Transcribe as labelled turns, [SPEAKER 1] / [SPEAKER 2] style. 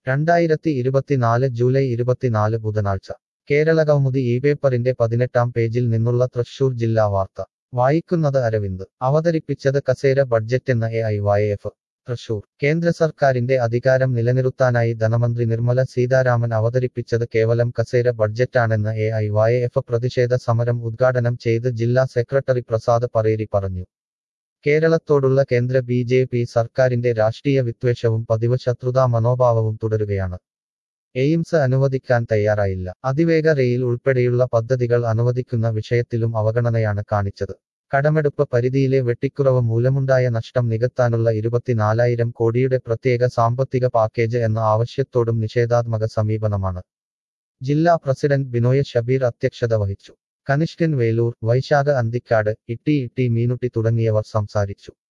[SPEAKER 1] രണ്ടായിരത്തി ഇരുപത്തിനാല് ജൂലൈ ഇരുപത്തിനാല് ബുധനാഴ്ച കേരള കൗമുദി ഈ പേപ്പറിന്റെ പതിനെട്ടാം പേജിൽ നിന്നുള്ള തൃശൂർ ജില്ലാ വാർത്ത വായിക്കുന്നത് അരവിന്ദ് അവതരിപ്പിച്ചത് കസേര ബഡ്ജറ്റെന്ന A I Y F Thrissur കേന്ദ്ര സർക്കാരിന്റെ അധികാരം നിലനിർത്താനായി ധനമന്ത്രി നിർമ്മല സീതാരാമൻ അവതരിപ്പിച്ചത് കേവലം കസേര ബഡ്ജറ്റാണെന്ന് എ ഐ വൈ എഫ് പ്രതിഷേധ സമരം ഉദ്ഘാടനം ചെയ്ത് ജില്ലാ സെക്രട്ടറി പ്രസാദ് പറേരി പറഞ്ഞു കേരളത്തോടുള്ള കേന്ദ്ര ബി ജെ പി സർക്കാരിന്റെ രാഷ്ട്രീയ വിദ്വേഷവും പതിവ് ശത്രുതാ മനോഭാവവും തുടരുകയാണ് എയിംസ് അനുവദിക്കാൻ തയ്യാറായില്ല അതിവേഗ റെയിൽ ഉൾപ്പെടെയുള്ള പദ്ധതികൾ അനുവദിക്കുന്ന വിഷയത്തിലും അവഗണനയാണ് കാണിച്ചത് കടമെടുപ്പ് പരിധിയിലെ വെട്ടിക്കുറവ് മൂലമുണ്ടായ നഷ്ടം നികത്താനുള്ള ഇരുപത്തിനാലായിരം കോടിയുടെ പ്രത്യേക സാമ്പത്തിക പാക്കേജ് എന്ന ആവശ്യത്തോടും നിഷേധാത്മക സമീപനമാണ് ജില്ലാ പ്രസിഡന്റ് ബിനോയ് ഷബീർ അധ്യക്ഷത വഹിച്ചു കനിഷ്കൻ വേലൂർ വൈശാഖ അന്തിക്കാട് ഇട്ടി ഇട്ടി മീനുട്ടി തുടങ്ങിയവർ സംസാരിച്ചു